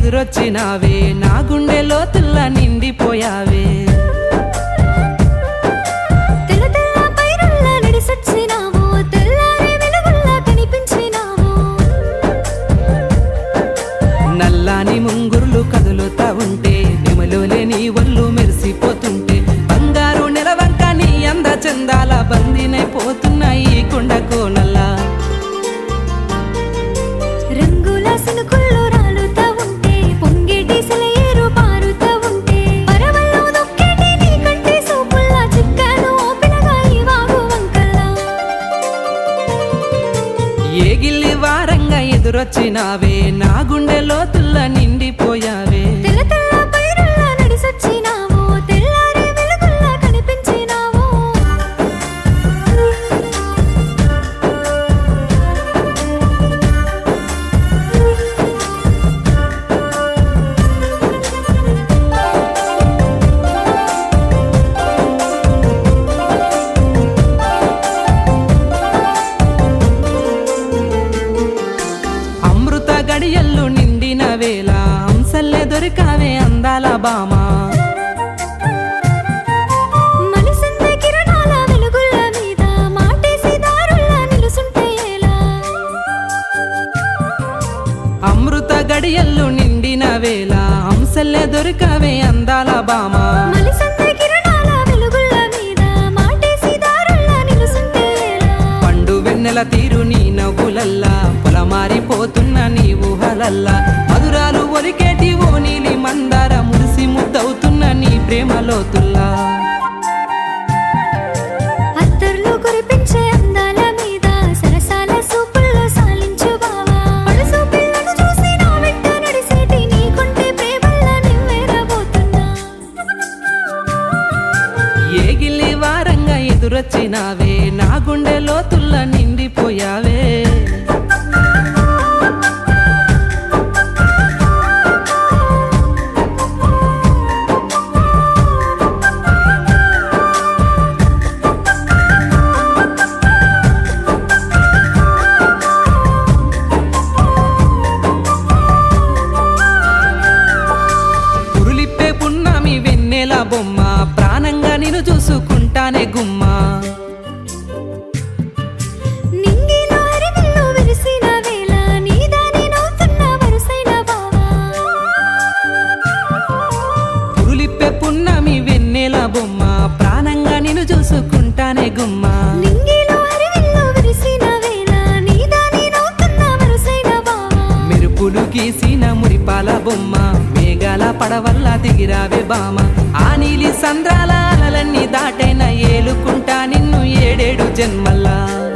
ఎదురొచ్చినావే నా గుండె లోతుల్లా నిండిపోయావే తెల్ల తెల్ల పైరుల్లా నడిసొచ్చినావు తెల్లారే వెలుగుల్లా కనిపించినావు నల్లాని ముంగురులు కదులుతా ఉంటే నెమలోలే నీ ఒళ్ళు మెరిసిపోతుంటే బంగారు నెలవంక నీ అంద చందాల బందినైపోతున్నాయి ఈ కొండ కోనల్లా రంగుల సినుకుల్లో రాలుతా ఉంటే పొంగేటి సెలయేరు పారుతా ఉంటే పరవల్లో దొక్కేటి నీ కంటి సూపుల్లా చిక్కాను ఓపినగా ఈ వాగు వంకల్లా ఏ గిల్లి వారంగా ఎదురొచ్చినావే నా గుండె లోతుల్లా నిండిపోయావే తెల్ల తెల్ల పైరుల్లా నడిసొచ్చినావు తెల్లారే వెలుగుల్లా కనిపించినావు అమృత గడియల్లు నిండిన వేళ అంశల్లే దొరికావే అందాల బామా మనసంద కిరణాల వెలుగుల మీద మాటేసి దారుల్లా నిలుసుంటే ఎలా అమృత గడియల్లు నిండిన వేళ అంశల్లే దొరికావే అందాల బామా మనసంద కిరణాల వెలుగుల మీద మాటేసి దారుల్లా నిలుసుంటే ఎలా పండు వెన్నెల తీరు నీ నవ్వులల్లా పొలమారిపోతున్న నీ ఊహలల్లా మధురాలు ఒలికేటి ఓ నీలి మందార మురిసి ముద్దవుతున్న నీ ప్రేమలోతుల్లా అత్తర్లు కురిపించే అందాల మీద సరసాల సూపుల్లో సాలించు బావా పడుసు పిల్లను చూసి నా వెంట నడిసేటి నీ కొంటే ప్రేమల్లా నివ్వెరబోతున్నా ఏ గిల్లి వారంగా ఎదురొచ్చినావే నా గుండె లోతుల్లా నిండిపోయావే పురులిప్పే పున్నామి వెన్నెల బొమ్మ ప్రాణంగా నిన్ను చూసుకుంటానే గుమ్మా నింగిలో హరివిల్లు విరిసిన వేళ నీదాని నవ్వుతున్న వరుసైన బావా పురులిప్పే పున్నమి వెన్నెల బొమ్మ ప్రాణంగా నిన్ను చూసుకుంటానే గుమ్మా నింగిలో హరివిల్లు విరిసిన వేళ నీదాని నవ్వుతున్న వరుసైన బావా మెరుపులు గీసిన మురిపాల బొమ్మ మేఘాల పడవల్ల దిగిరావే బామ ఆ నీలి సంద్రాల అలలన్నీ దాటైన ఏలుకుంటా నిన్ను ఏడేడు జన్మల్లా